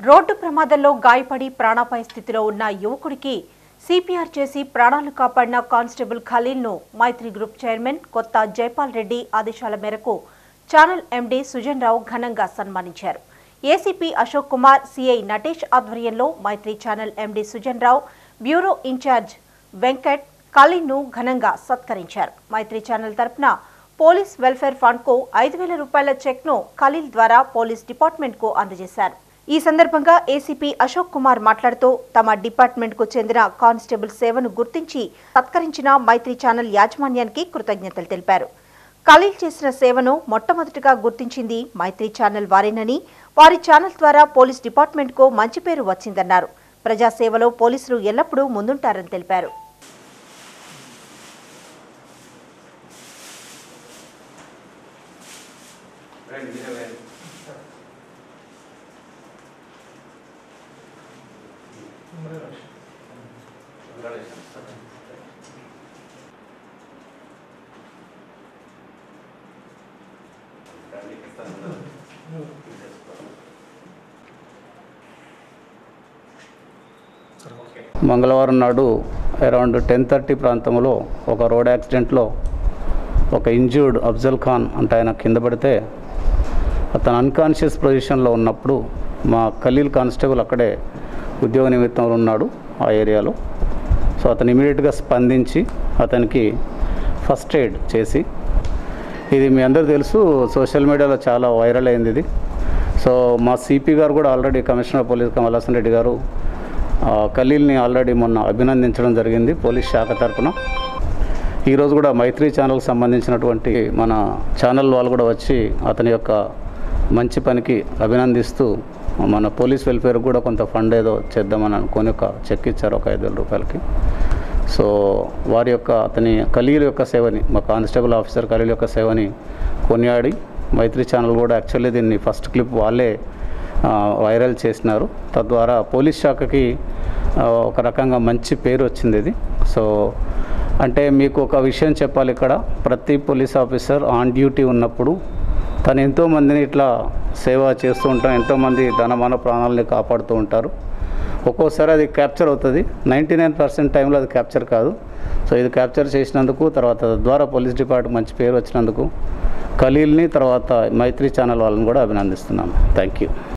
Road ప్రమాదంలో గాయపడి ప్రాణాపాయ స్థితిలో ఉన్న యువకుడికి సిపిఆర్ చేసి ప్రాణాలు కాపాడిన కానిస్టేబుల్ ఖలీల్ను మైత్రి గ్రూప్ చైర్మన్ కొత్త జైపాల్ రెడ్డి ఆదేశాల మేరకు ఛానల్ ఎండీ సుజన్ రావు ఘనంగా సన్మానించారు ఏసీపీ అశోక్ కుమార్ సిఐ నటేష్ ఆధ్వర్యంలో Maitri channel MD Sujan Rao bureau incharge Venkat ఖలీల్ను ఘనంగా సత్కరించారు మైత్రి ఛానల్ తరపున పోలీస్ వెల్ఫేర్ ఫండ్ కు ఐదు వేల రూపాయల చెక్ ను ఖలీల్ ద్వారా పోలీస్ డిపార్ట్మెంట్ కు అందజేశారు ఈ సందర్భంగా ఏసీపీ అశోక్ కుమార్ మాట్లాడుతూ తమ డిపార్ట్మెంట్ కు చెందిన కానిస్టేబుల్ సేవను గుర్తించి సత్కరించిన మైత్రి ఛానల్ యాజమాన్యానికి కృతజ్ఞతలు తెలిపారు ఖలీల్ చేసిన సేవను మొట్టమొదటిగా గుర్తించింది మైత్రి ఛానల్ వారేనని వారి ఛానల్ ద్వారా పోలీస్ డిపార్ట్మెంట్ కు మంచి పేరు వచ్చిందన్నారు ప్రజాసేవలో పోలీసులు ఎల్లప్పుడూ ముందుంటారని తెలిపారు రండి మీరే రండి. Congratulations, sir. రండి, ఇస్తాను. తీసేసుకో. ఓకే. మంగళవారం నాడు అరౌండ్ టెన్ థర్టీ ప్రాంతంలో ఒక రోడ్ యాక్సిడెంట్లో ఒక ఇంజ్యూర్డ్ అఫ్జల్ ఖాన్ అంటే ఆయన కింద పడితే అతను అన్కాన్షియస్ పొజిషన్లో ఉన్నప్పుడు మా ఖలీల్ కానిస్టేబుల్ అక్కడే ఉద్యోగ నిమిత్తంలో ఉన్నాడు ఆ ఏరియాలో సో అతను ఇమీడియట్గా స్పందించి అతనికి ఫస్ట్ ఎయిడ్ చేసి ఇది మీ అందరూ తెలుసు సోషల్ మీడియాలో చాలా వైరల్ అయింది ఇది సో మా సిపి గారు కూడా already commissioner police Kamalasan Reddy గారు ఆ, ఖలీల్ని ఆల్రెడీ మొన్న అభినందించడం జరిగింది పోలీస్ శాఖ తరపున ఈరోజు కూడా మైత్రి ఛానల్కి సంబంధించినటువంటి మన ఛానల్ వాళ్ళు కూడా వచ్చి అతని యొక్క మంచి పనికి అభినందిస్తూ మన పోలీస్ వెల్ఫేర్ కూడా కొంత ఫండ్ ఏదో చేద్దామని అనుకొని ఒక చెక్ ఇచ్చారు ఒక ఐదు వేల రూపాయలకి సో వారి యొక్క అతని ఖలీల్ యొక్క సేవని మా కానిస్టేబుల్ ఆఫీసర్ ఖలీల్ యొక్క సేవని కొనియాడి మైత్రి ఛానల్ కూడా యాక్చువల్లీ దీన్ని ఫస్ట్ క్లిప్ వాళ్ళే ఆ, వైరల్ చేసినారు తద్వారా పోలీస్ శాఖకి ఆ, ఒక రకంగా మంచి పేరు వచ్చింది ఇది సో అంటే మీకు ఒక విషయం చెప్పాలి ఇక్కడ ప్రతి పోలీస్ ఆఫీసర్ ఆన్ డ్యూటీ ఉన్నప్పుడు తను ఎంతోమందిని ఇట్లా సేవ చేస్తూ ఉంటాం ఎంతోమంది ధనమాన ప్రాణాలని కాపాడుతూ ఉంటారు ఒక్కోసారి అది క్యాప్చర్ అవుతుంది నైంటీ నైన్ పర్సెంట్ టైంలో అది క్యాప్చర్ కాదు సో ఇది క్యాప్చర్ చేసినందుకు తర్వాత ద్వారా పోలీస్ డిపార్ట్మెంట్ మంచి పేరు వచ్చినందుకు ఖలీల్ని తర్వాత మైత్రి ఛానల్ వాళ్ళని కూడా అభినందిస్తున్నాను థ్యాంక్ యూ